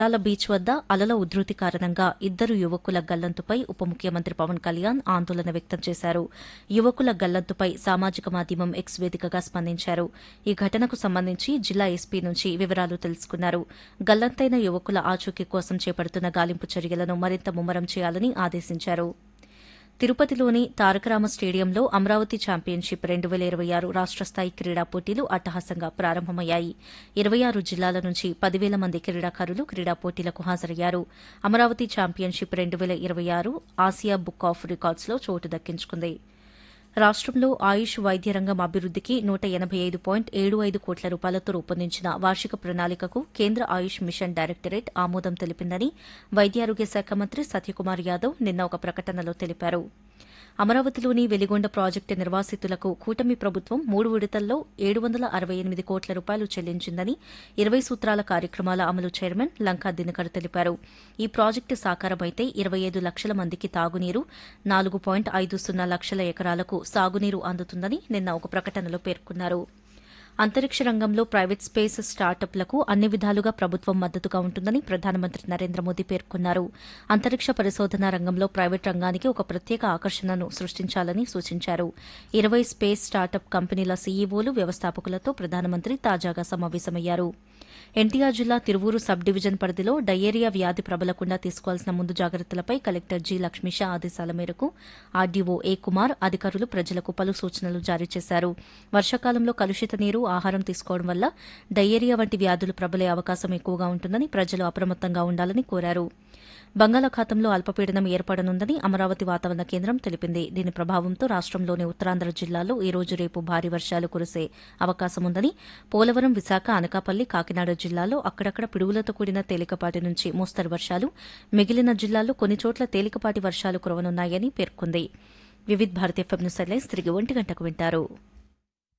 ల బీచ్ వద్ద అలల ఉధృతి కారణంగా ఇద్దరు యువకుల గల్లంతుపై ఉప ముఖ్యమంత్రి పవన్ కళ్యాణ్ ఆందోళన వ్యక్తం చేశారు యువకుల గల్లంతుపై సామాజిక మాధ్యమం ఎక్స్ వేదికగా స్పందించారు ఈ ఘటనకు సంబంధించి జిల్లా ఎస్పీ నుంచి వివరాలు తెలుసుకున్నారు గల్లంతైన యువకుల ఆచూకీ కోసం చేపడుతున్న గాలింపు చర్యలను మరింత ముమ్మరం చేయాలని ఆదేశించారు తిరుపతిలోని తారకరామ స్టేడియంలో అమరావతి ఛాంపియన్షిప్ రెండు వేల ఇరవై ఆరు రాష్ట స్థాయి క్రీడా పోటీలు అట్టహాసంగా ప్రారంభమయ్యాయి ఇరవై ఆరు జిల్లాల నుంచి పదివేల మంది క్రీడాకారులు క్రీడా పోటీలకు హాజరయ్యారు అమరావతి ఛాంపియన్షిప్ రెండు వేల ఇరవై ఆరు ఆసియా బుక్ ఆఫ్ రికార్డ్స్లో చోటు దక్కించుకుంది రాష్టంలో ఆయుష్ వైద్య రంగం అభివృద్దికి నూట ఎనబై ఐదు పాయింట్ ఏడు ఐదు కోట్ల రూపాయలతో రూపొందించిన వార్షిక ప్రణాళికకు కేంద్ర ఆయుష్ మిషన్ డైరెక్టరేట్ ఆమోదం తెలిపిందని వైద్యారోగ్య శాఖ మంత్రి సత్యకుమార్ యాదవ్ నిన్న ఒక ప్రకటనలో తెలిపారు అమరావతిలోని వెలిగొండ ప్రాజెక్టు నిర్వాసితులకు కూటమి ప్రభుత్వం మూడు విడతల్లో ఏడు వందల అరవై ఎనిమిది కోట్ల రూపాయలు చెల్లించిందని ఇరవై సూత్రాల కార్యక్రమాల అమలు చైర్మన్ లంకా దినకర్ తెలిపారు ఈ ప్రాజెక్టు సాకారమైతే ఇరవై ఐదు లక్షల మందికి తాగునీరు నాలుగు పాయింట్ ఐదు సున్నా లక్షల ఎకరాలకు సాగునీరు అందుతుందని నిన్న ఒక ప్రకటనలో పేర్కొన్నారు అంతరిక్ష రంగంలో ప్రైవేట్ స్పేస్ స్టార్టప్లకు అన్ని విధాలుగా ప్రభుత్వం మద్దతుగా ఉంటుందని ప్రధానమంత్రి నరేంద్ర మోదీ పేర్కొన్నారు అంతరిక్ష పరిశోధన రంగంలో ప్రైవేట్ రంగానికి ఒక ప్రత్యేక ఆకర్షణను సృష్టించాలని సూచించారు ఇరవై స్పేస్ స్టార్టప్ కంపెనీల సీఈఓలు వ్యవస్థాపకులతో ప్రధానమంత్రి తాజాగా సమావేశమయ్యారు ఎన్టీఆర్ జిల్లా తిరువూరు సబ్ డివిజన్ పరిధిలో డయేరియా వ్యాధి ప్రబలకుండా తీసుకోవాల్సిన ముందు జాగ్రత్తలపై కలెక్టర్ జి లక్ష్మీషా ఆదేశాల మేరకు ఆర్డీఓ ఏ కుమార్ అధికారులు ప్రజలకు పలు సూచనలు జారీ చేశారు వర్షాకాలంలో కలుషిత నీరు ఆహారం తీసుకోవడం వల్ల డయేరియా వంటి వ్యాధులు ప్రబలే అవకాశం ఎక్కువగా ఉంటుందని ప్రజలు అప్రమత్తంగా ఉండాలని కోరారు బంగాళాఖాతంలో అల్పపీడనం ఏర్పడనుందని అమరావతి వాతావరణ కేంద్రం తెలిపింది దీని ప్రభావంతో రాష్టంలోని ఉత్తరాంధ్ర జిల్లాల్లో ఈ రోజు రేపు భారీ వర్షాలు కురిసే అవకాశముందని పోలవరం విశాఖ అనకాపల్లి కాకినాడ జిల్లాలో అక్కడక్కడ పిడుగులతో కూడిన తేలికపాటి నుంచి మోస్తరు వర్షాలు మిగిలిన జిల్లాల్లో కొన్ని చోట్ల తేలికపాటి వర్షాలు కురవనున్నాయని పేర్కొంది Vividh Bharati FM news headlines తిరిగి ఒంటి గంటకు వింటారు